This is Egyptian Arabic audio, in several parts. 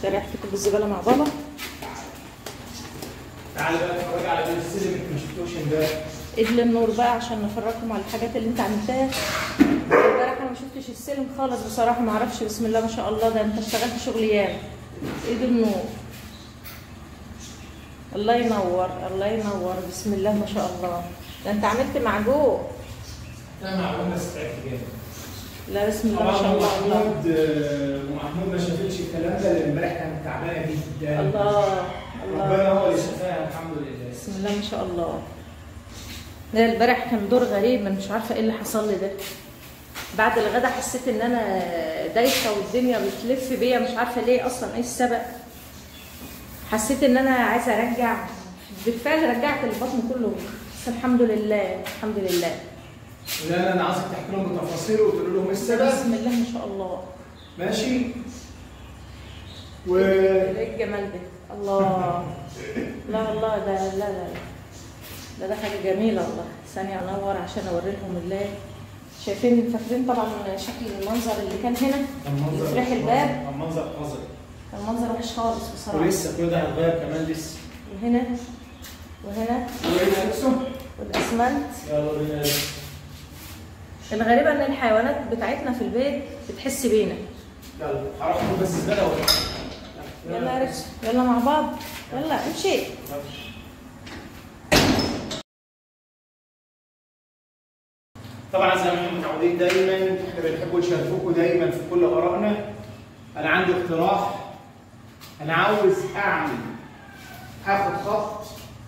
شارع كتب الزباله مع بابا تعالى بقى اتفرج على بيت السلم انت ما شفتوش امبارح ادل النور بقى عشان نفرجكم على الحاجات اللي انت عملتها امبارح انا ما شفتش السلم خالص بصراحه ما اعرفش بسم الله ما شاء الله ده انت اشتغلت شغل ياما ايد النور الله ينور الله ينور بسم الله ما شاء الله ده انت عملت معجون لا معلوم بس تعبت جامد لا بسم الله ما طبعا شاء الله الله محمود آه، ومحمود ما شافتش الكلام ده لان امبارح كانت تعبانه جدا الله ربنا الله هو اللي شفاها الحمد لله بسم الله ما شاء الله لا البارح كان دور غريب انا مش عارفه ايه اللي حصل لي ده بعد الغدا حسيت ان انا دايخه والدنيا بتلف بيا مش عارفه ليه اصلا ايه السبب حسيت ان انا عايزه ارجع بالفعل رجعت البطن كله بس الحمد لله الحمد لله لا انا عايزك تحكي لهم بتفاصيل وتقول لهم ايه السبب بسم الله ما شاء الله ماشي و ايه الجمال ده الله لا والله ده لا لا لا ده ده حاجه جميله والله ثانيه انور عشان اوري لهم الله شايفين فاكرين طبعا شكل المنظر اللي كان هنا المنظر يفتح الباب المنظر قذر كان منظر وحش خالص بصراحه ولسه كل ده هيتغير كمان لسه وهنا وهنا وين نفسه والاسمنت يلا بينا الغريبه ان الحيوانات بتاعتنا في البيت بتحس بينا يلا هروح اخد بس زباله ولا يلا يا ريتش يلا مع بعض يلا امشي طبعا زي ما احنا متعودين دايما احنا بنحب نشارككم دايما في كل ارائنا انا عندي اقتراح انا عاوز اعمل هاخد خط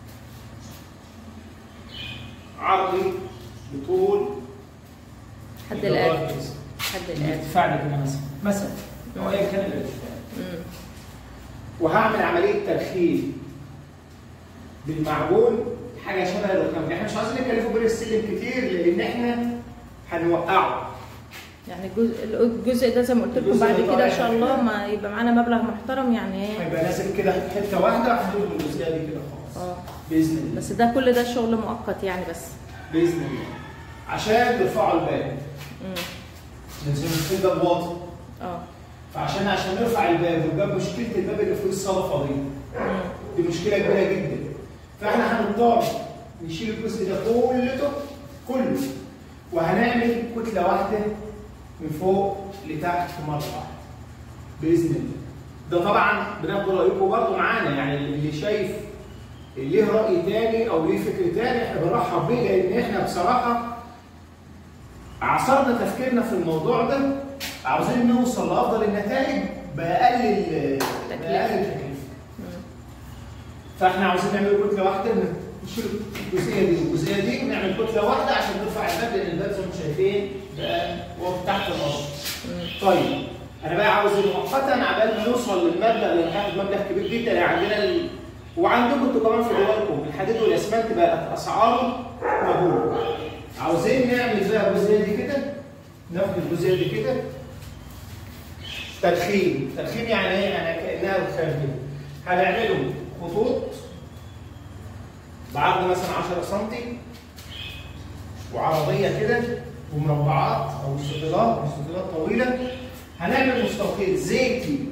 عرضي بطول حد الان حد الان الارتفاع ده كده مثلا مثلا او ايا كان الارتفاع مم. وهعمل عمليه ترخيم بالمعجون حاجه شبه الرخام احنا مش عايزين نكلفه بين السلم كتير لان احنا هنوقعه يعني الجزء الجزء ده زي ما قلت لكم الجزء بعد اللي كده ان طالع شاء كده. الله ما يبقى معانا مبلغ محترم يعني ايه هيبقى لازم كده حته واحده هحدود الجزئيه دي كده خالص اه باذن الله بس ده كل ده شغل مؤقت يعني بس باذن الله عشان ترفعوا الباب مم. لازم الباب واطي اه فعشان عشان نرفع الباب والباب مشكله الباب اللي فوق الصدفه دي مم. دي مشكله كبيره جدا فاحنا هنضطر نشيل الجزء ده كلته كله وهنعمل كتله واحده من فوق لتحت مره واحده باذن الله ده طبعا بناخد رايكم برضه معانا يعني اللي شايف ليه راي تاني او ليه فكر تاني احنا بنرحب بيه لان احنا بصراحه عصرنا تفكيرنا في الموضوع ده عاوزين نوصل لافضل النتائج باقل باقل التكلفه مم. فاحنا عاوزين نعمل كتله واحده نشيل الجزئيه دي والجزئيه دي ونعمل كتله واحده عشان نرفع الباب لان الباب زي ما انتم شايفين بقى واقف تحت الارض. مم. طيب انا بقى عاوز مؤقتا عبال ما نوصل للمبلغ لان هاخد مبلغ كبير جدا يعني عندنا ال... وعندكم انتوا كمان في دولكم الحديد والاسمنت بقت اسعاره مهوله. عاوزين نعمل بقى الجزئيه دي كده ناخد الجزئيه دي كده تدخين تدخين يعني ايه يعني كانها رخام كده هنعمله خطوط بعرض مثلا 10 سم وعرضيه كده ومربعات او مستطيلات مستطيلات طويله هنعمل مستطيل زيتي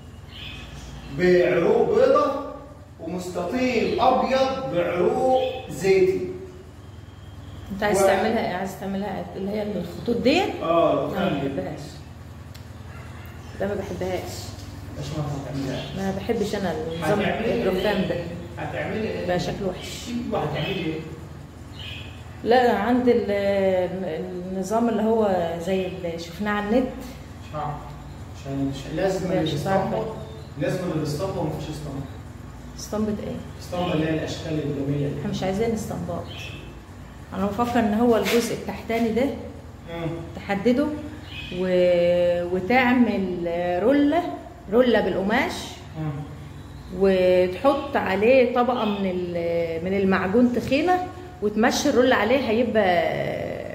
بعروق بيضة ومستطيل ابيض بعروق زيتي انت عايز و- تعملها ايه عايز تعملها اللي هي الخطوط ديت اه لا ما رخام كده بحبهاش ده ما بحبهاش مش ما هتعملها ما بحبش انا النظام هتعملي الرخام ده هتعملي ايه؟ بقى شكله وحش وهتعملي ايه؟ لا أنا عندي ال- النظام اللي هو زي اللي شفناه على النت شعر عشان عشان لازم ماشي، الاسطمبة صح. لازم الاسطمبة ومفيش اسطمبة اسطمبة ايه الاسطمبة اللي هي الاشكال الجميلة دي احنا مش عايزين استنباط انا بفكر ان هو الجزء التحتاني ده مم. تحدده و... وتعمل رولة رولة بالقماش مم. وتحط عليه طبقة من ال- من المعجون تخينة وتمشي الرول عليه هيبقى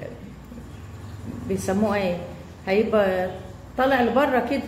بيسموه ايه هيبقى طالع لبره كده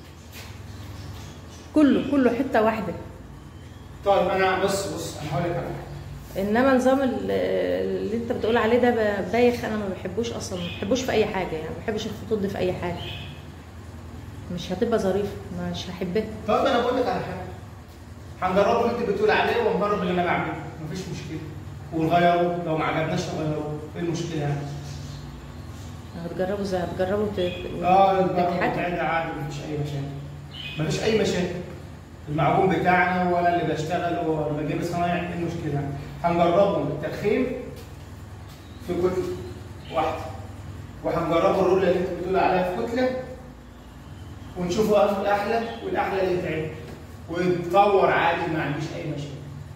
كله كله حتة واحدة طيب انا بص بص انا هقول لك على حاجة انما نظام ال- اللي انت بتقول عليه ده ب- بايخ انا ما بحبوش اصلا ما بحبوش في اي حاجه يعني ما بحبش الخطوط دي في اي حاجه مش هتبقى ظريفه مش هحبها طب انا بقول لك على حاجه هنجربه اللي انت بتقول عليه ونجرب اللي انا بعمله مفيش مشكله ونغيره لو ما عجبناش نغيره ايه المشكله يعني؟ هتجربوا زي هتجربوا ت- اه تضحكوا بتاعتها عادي مفيش اي مشاكل مفيش اي مشاكل المعجون بتاعنا ولا اللي بشتغل ولا بجيب صنايعي ايه المشكله يعني؟ هنجربه التدخين في كتله واحده وهنجربه الرولة اللي انت بتقول عليها في كتله ونشوفه انه الاحلى والاحلى اللي يتعمل ويتطور عادي ما عنديش اي مشاكل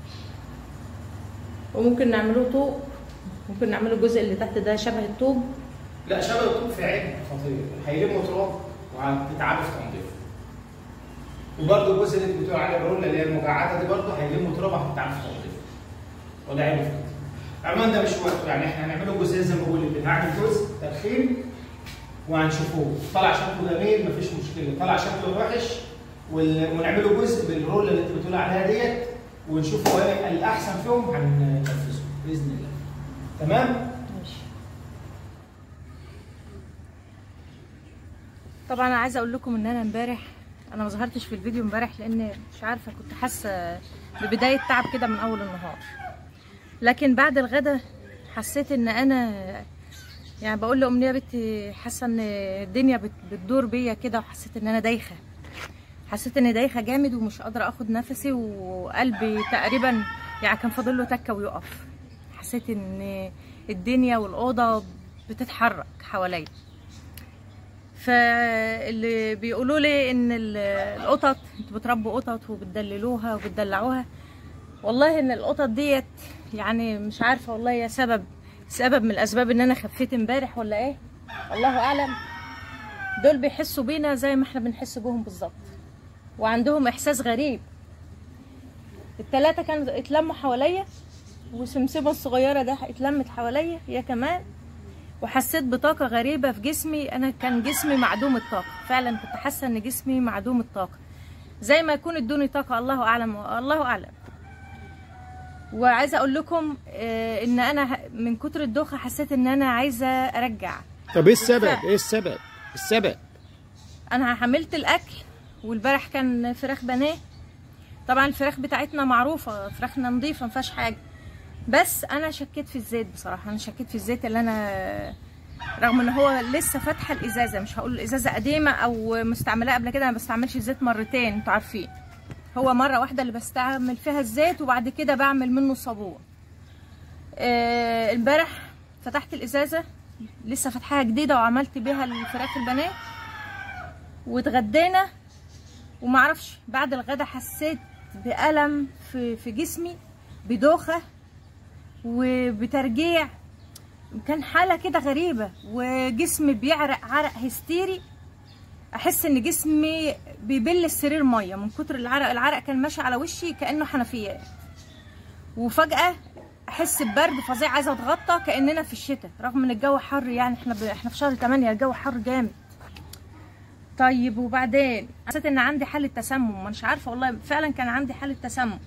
وممكن نعمله طوب ممكن نعمله الجزء اللي تحت ده شبه الطوب لا شبه الطوب في عيب خطير هيلموا تراب وهتتعبوا في تنظيفه وبرده الجزء اللي انت بتقول عليه الرولة اللي هي المجعده دي برده هيلموا تراب وهتتعبوا في تنظيفه وده عيب في التنظيف. عموما ده مش وقته يعني احنا هنعمله جزئين زي ما بقول لك هنعمل جزء تدخين وهنشوفوه طلع شكله جميل مفيش مشكله طلع شكله وحش وال- ونعمله جزء بالرولة اللي انت بتقول عليها ديت ونشوف هو ايه الاحسن فيهم هننفذه باذن الله تمام؟ ماشي طبعا انا عايزه اقول لكم ان انا امبارح انا ما ظهرتش في الفيديو امبارح لان مش عارفه كنت حاسه ببدايه تعب كده من اول النهار لكن بعد الغدا حسيت ان انا يعني بقول لامنيه بنتي حاسه ان الدنيا بت- بتدور بيا كده وحسيت ان انا دايخه حسيت اني دايخه جامد ومش قادره اخد نفسي وقلبي تقريبا يعني كان فاضل له تكه ويقف حسيت ان الدنيا والاوضه بتتحرك حواليا فاللي بيقولوا لي ان ال- القطط انتوا بتربوا قطط وبتدللوها وبتدلعوها والله ان القطط ديت يعني مش عارفه والله يا سبب سبب من الاسباب ان انا خفيت امبارح ولا ايه الله اعلم دول بيحسوا بينا زي ما احنا بنحس بهم بالظبط وعندهم احساس غريب التلاتة كانوا اتلموا حواليا وسمسمة الصغيرة ده اتلمت حواليا هي كمان وحسيت بطاقة غريبة في جسمي أنا كان جسمي معدوم الطاقة فعلا كنت حاسة إن جسمي معدوم الطاقة زي ما يكون ادوني طاقة الله أعلم الله أعلم وعايزة أقول لكم آه، إن أنا ه- من كتر الدوخة حسيت إن أنا عايزة أرجع طب ايه السبب؟ ايه السبب؟ السبب انا حملت الاكل والبارح كان فراخ بانيه طبعا الفراخ بتاعتنا معروفه فراخنا نظيفه ما فيهاش حاجه بس انا شكيت في الزيت بصراحه انا شكيت في الزيت اللي انا رغم ان هو لسه فاتحه الازازه مش هقول الازازه قديمه او مستعملاه قبل كده انا ما بستعملش الزيت مرتين انتوا عارفين هو مره واحده اللي بستعمل فيها الزيت وبعد كده بعمل منه صابون آه، امبارح فتحت الازازه لسه فاتحاها جديده وعملت بيها الفراخ البانيه واتغدينا ومعرفش بعد الغدا حسيت بألم في في جسمي بدوخة وبترجيع كان حالة كده غريبة وجسمي بيعرق عرق هستيري أحس إن جسمي بيبل السرير مية من كتر العرق العرق كان ماشي على وشي كأنه حنفيات وفجأة أحس ببرد فظيع عايزة أتغطى كأننا في الشتاء رغم إن الجو حر يعني إحنا ب... إحنا في شهر 8 الجو حر جامد طيب وبعدين حسيت ان عندي حاله تسمم مش عارفه والله فعلا كان عندي حاله تسمم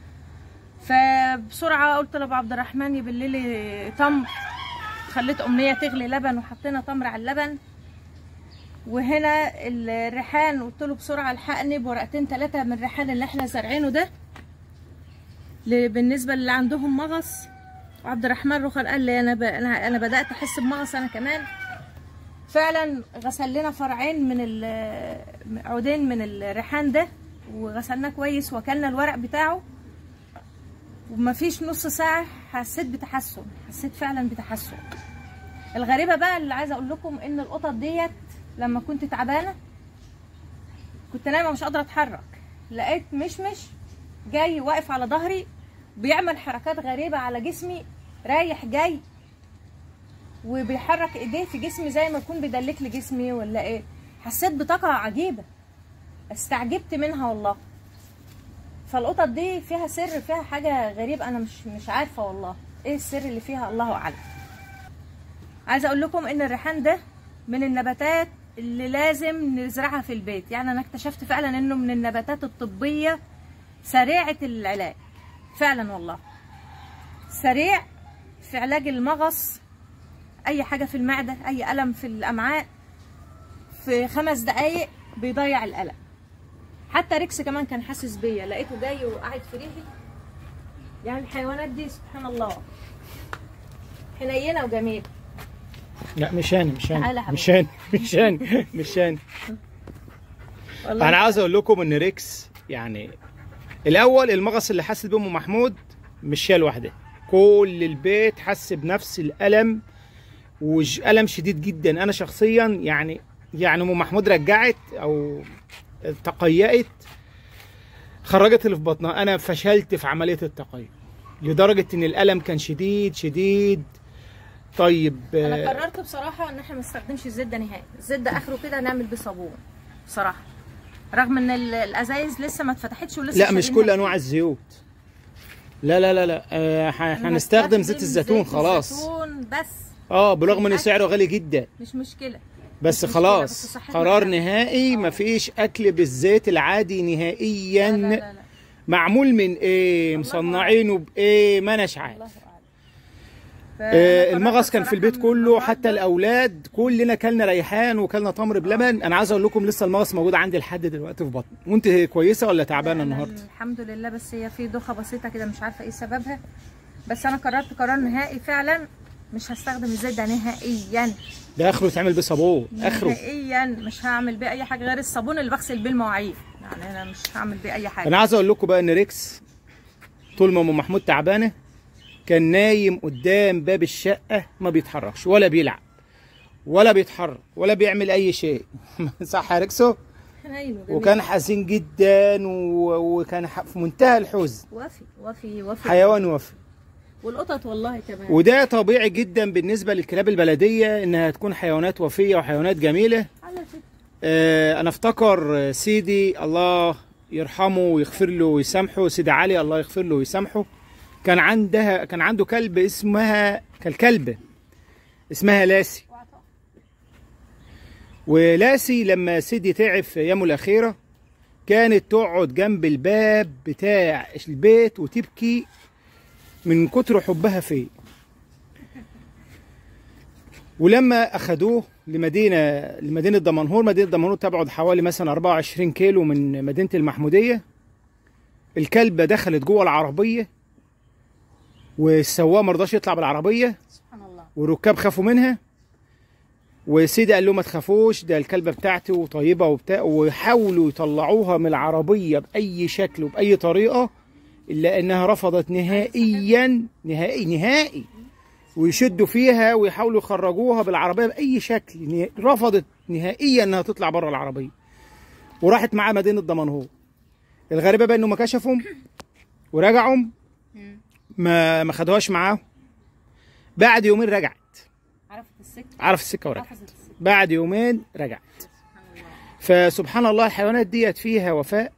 فبسرعه قلت لابو عبد الرحمن يبل لي تمر خليت امنيه تغلي لبن وحطينا تمر على اللبن وهنا الريحان قلت له بسرعه الحقني بورقتين ثلاثه من الريحان اللي احنا زارعينه ده ل- بالنسبه اللي عندهم مغص وعبد الرحمن رخل قال لي انا ب... انا انا بدات احس بمغص انا كمان فعلا غسل لنا فرعين من ال- عودين من الريحان ده وغسلناه كويس واكلنا الورق بتاعه ومفيش نص ساعة حسيت بتحسن حسيت فعلا بتحسن الغريبة بقى اللي عايزة اقول لكم ان القطط ديت لما كنت تعبانة كنت نايمة مش قادرة اتحرك لقيت مشمش جاي واقف على ظهري بيعمل حركات غريبة على جسمي رايح جاي وبيحرك ايديه في جسمي زي ما يكون بيدلك لي جسمي ولا ايه حسيت بطاقه عجيبه استعجبت منها والله فالقطط دي فيها سر فيها حاجه غريبه انا مش مش عارفه والله ايه السر اللي فيها الله اعلم عايزه اقول لكم ان الريحان ده من النباتات اللي لازم نزرعها في البيت يعني انا اكتشفت فعلا انه من النباتات الطبيه سريعه العلاج فعلا والله سريع في علاج المغص اي حاجه في المعده اي الم في الامعاء في خمس دقايق بيضيع القلق حتى ريكس كمان كان حاسس بيا لقيته جاي وقاعد في ريحي يعني الحيوانات دي سبحان الله حنينه وجميله لا مش انا مش تعالى انا حبيبي. مش انا مش انا مش انا والله انا عاوز اقول لكم ان ريكس يعني الاول المغص اللي حس بيه ام محمود مش هي لوحدها كل البيت حس بنفس الالم والم شديد جدا انا شخصيا يعني يعني ام محمود رجعت او تقيأت خرجت اللي في بطنها انا فشلت في عمليه التقيؤ لدرجه ان الالم كان شديد شديد طيب انا آه، قررت بصراحه ان احنا ما نستخدمش الزيت ده نهائي الزيت ده اخره كده نعمل بيه صابون بصراحه رغم ان ال- الازايز لسه ما اتفتحتش ولسه لا مش شايلينها كل انواع الزيوت لا لا لا لا آه، ح- أنا هنستخدم بستخدم زيت الزيتون زيت خلاص الزيتون بس اه برغم ان الأكل. سعره غالي جدا مش مشكله بس مش مشكلة، خلاص بس صحتنا قرار حلوة. نهائي آه. مفيش اكل بالزيت العادي نهائيا لا لا لا, لا. معمول من ايه الله مصنعينه بايه ما اناش عارف الله اعلم آه، فأنا المغص قررت كان في بصراحة البيت من كله النهاردة حتى الاولاد كلنا كلنا ريحان وكلنا تمر بلبن انا عايز اقول لكم لسه المغص موجود عندي لحد دلوقتي في بطني وانت كويسه ولا تعبانه أنا النهارده الحمد لله بس هي في دوخه بسيطه كده مش عارفه ايه سببها بس انا قررت قرار نهائي فعلا مش هستخدم الزيت ده نهائيا ده اخره يتعمل بصابون اخره نهائيا مش هعمل بيه اي حاجه غير الصابون اللي بغسل بيه المواعين يعني انا مش هعمل بيه اي حاجه انا عايز اقول لكم بقى ان ريكس طول ما ام محمود تعبانه كان نايم قدام باب الشقه ما بيتحركش ولا بيلعب ولا بيتحرك ولا بيعمل اي شيء صح يا ريكسو حنين وجميل. وكان حزين جدا و... وكان ح- في منتهى الحزن وفي وفي وفي حيوان وفي والقطط والله كمان وده طبيعي جدا بالنسبه للكلاب البلديه انها تكون حيوانات وفيه وحيوانات جميله على فكره آه، انا افتكر آه، سيدي الله يرحمه ويغفر له ويسامحه سيدي علي الله يغفر له ويسامحه كان عندها كان عنده كلب اسمها كالكلبة اسمها لاسي ولاسي لما سيدي تعب في ايامه الاخيره كانت تقعد جنب الباب بتاع البيت وتبكي من كتر حبها فيه ولما اخدوه لمدينه لمدينه دمنهور مدينه دمنهور تبعد حوالي مثلا 24 كيلو من مدينه المحموديه الكلبه دخلت جوه العربيه والسواق ما رضاش يطلع بالعربيه سبحان الله والركاب خافوا منها وسيدي قال له ما تخافوش ده الكلبه بتاعتي وطيبه وبتاع وحاولوا يطلعوها من العربيه باي شكل وباي طريقه الا انها رفضت نهائيا نهائي نهائي ويشدوا فيها ويحاولوا يخرجوها بالعربيه باي شكل نه- رفضت نهائيا انها تطلع بره العربيه وراحت معاه مدينه دمنهور الغريبه بقى انهم كشفوا ورجعوا ما ما خدوهاش معاهم بعد يومين رجعت عرفت السكه عرف السكه ورجعت حفظت السكه بعد يومين رجعت سبحان الله فسبحان الله الحيوانات ديت فيها وفاء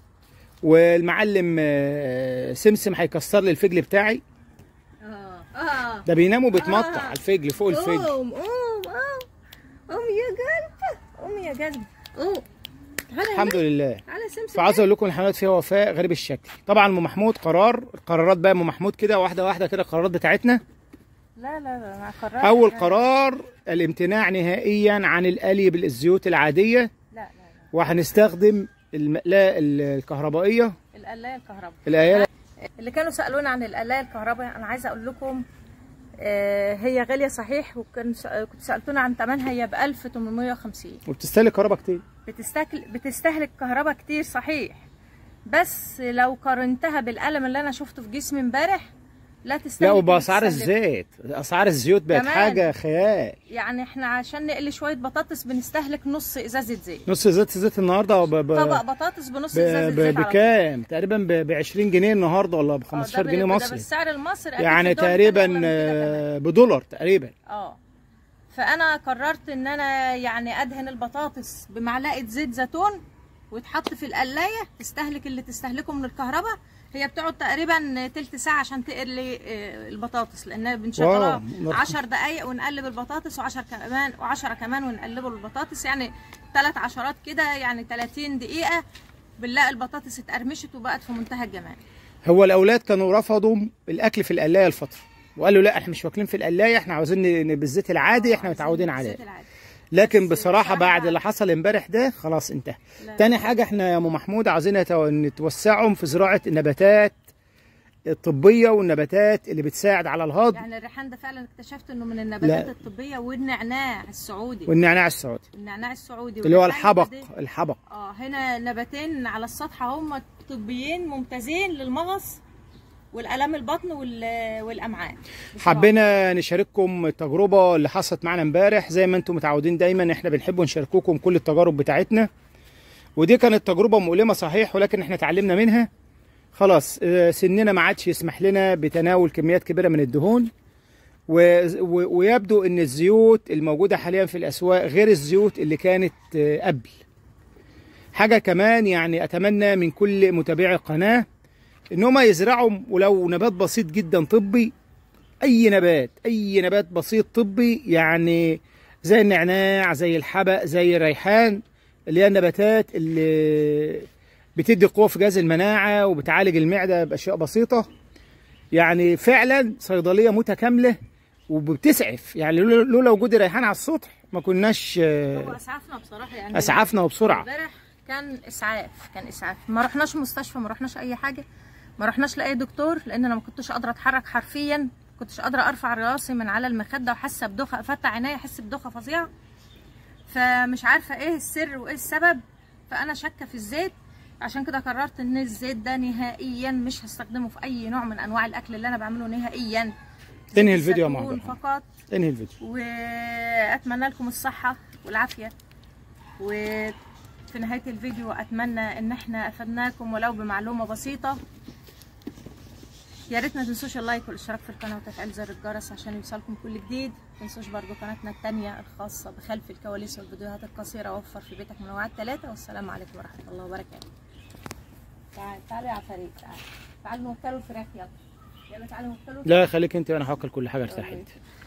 والمعلم آه، سمسم هيكسر لي الفجل بتاعي اه اه ده بينام وبيتمطع آه. على الفجل فوق الفجل قوم قوم قوم قوم يا قلبي قوم يا قلبي قوم تعالى يا الحمد لله تعالى سمسم فعاوز اقول لكم الحيوانات فيها وفاء غريب الشكل طبعا ام محمود قرار القرارات بقى ام محمود كده واحده واحده كده القرارات بتاعتنا لا لا لا انا قررت اول أنا- قرار الامتناع نهائيا عن القلي بالزيوت العاديه لا لا لا وهنستخدم المقلاة الكهربائيه القلايه الكهرباء الايات اللي كانوا سالونا عن القلايه الكهرباء انا عايزه اقول لكم آه، هي غاليه صحيح وكان س- كنت سالتونا عن ثمنها هي ب 1850 وبتستهلك كهرباء كتير بتستهلك بتستهلك كهرباء كتير صحيح بس لو قارنتها بالقلم اللي انا شفته في جسمي امبارح لا تستهلك لا اللي وباسعار تستهلك. الزيت اسعار الزيوت بقت كمان. حاجه خيال يعني احنا عشان نقلي شويه بطاطس بنستهلك نص ازازه زيت نص زيت الزيت النهارده ب... ب... طبق بطاطس بنص ب... ازازه ب... زيت على طول. بكام تقريبا ب... ب 20 جنيه النهارده ولا ب آه، ده 15 بال- جنيه ده مصري بالسعر المصري أكيد يعني في الدول التانية تقريبا أغلى من كده كمان. آه، بدولار تقريبا اه فانا قررت ان انا يعني ادهن البطاطس بمعلقه زيت زيتون ويتحط في القلايه تستهلك اللي تستهلكه من الكهرباء هي بتقعد تقريبا تلت ساعه عشان تقلي آه، البطاطس لانها بنشغلها واو. 10 دقائق ونقلب البطاطس و10 كمان و10 كمان ونقلبه البطاطس يعني ثلاث عشرات كده يعني 30 دقيقه بنلاقي البطاطس اتقرمشت وبقت في منتهى الجمال هو الاولاد كانوا رفضوا الاكل في القلايه الفتره وقالوا لا احنا مش واكلين في القلايه احنا عاوزين ن- بالزيت العادي احنا آه، متعودين الزيت عليه العادي. لكن بس بصراحه بعد بصراحة- اللي حصل امبارح ده خلاص انتهى لا. تاني حاجه احنا يا ام محمود عاوزين نتو- نتوسعهم في زراعه النباتات الطبيه والنباتات اللي بتساعد على الهضم يعني الريحان ده فعلا اكتشفت انه من النباتات لا. الطبيه والنعناع السعودي والنعناع السعودي النعناع السعودي اللي هو والريحان الحبق ده- الحبق اه هنا نباتين على السطح هم طبيين ممتازين للمغص والالام البطن وال- والامعاء بصراحة. حبينا نشارككم التجربه اللي حصلت معنا امبارح زي ما انتم متعودين دايما احنا بنحب نشارككم كل التجارب بتاعتنا ودي كانت تجربه مؤلمه صحيح ولكن احنا اتعلمنا منها خلاص آه، سننا ما عادش يسمح لنا بتناول كميات كبيره من الدهون و... و... ويبدو ان الزيوت الموجوده حاليا في الاسواق غير الزيوت اللي كانت آه، قبل حاجه كمان يعني اتمنى من كل متابعي القناه ان هم يزرعوا ولو نبات بسيط جدا طبي اي نبات اي نبات بسيط طبي يعني زي النعناع زي الحبق زي الريحان اللي هي النباتات اللي بتدي قوه في جهاز المناعه وبتعالج المعده باشياء بسيطه يعني فعلا صيدليه متكامله وبتسعف يعني لولا لولا وجود الريحان على السطح ما كناش هو آه، اسعفنا بصراحه يعني اسعفنا وبسرعه امبارح كان اسعاف كان اسعاف ما رحناش مستشفى ما رحناش اي حاجه ما رحناش لاي دكتور لان انا ما كنتش قادره اتحرك حرفيا ما كنتش قادره ارفع راسي من على المخده وحاسه بدوخه فتح عينيا احس بدوخه فظيعه فمش عارفه ايه السر وايه السبب فانا شاكه في الزيت عشان كده قررت ان الزيت ده نهائيا مش هستخدمه في اي نوع من انواع الاكل اللي انا بعمله نهائيا تنهي زيت الفيديو يا الزيتون محمد. فقط انهي الفيديو واتمنى لكم الصحه والعافيه وفي نهايه الفيديو اتمنى ان احنا افدناكم ولو بمعلومه بسيطه يا ريت ما تنسوش اللايك والاشتراك في القناه وتفعيل زر الجرس عشان يوصلكم كل جديد ما تنسوش برضو قناتنا التانية الخاصه بخلف الكواليس والفيديوهات القصيره وفر في بيتك منوعات ثلاثه والسلام عليكم ورحمه الله وبركاته تعال تعالوا يا عفاريت تعال تعالوا نوكلوا الفراخ يلا يلا تعالوا نوكلوا لا خليك انت وانا هاكل كل حاجه ارتاح انت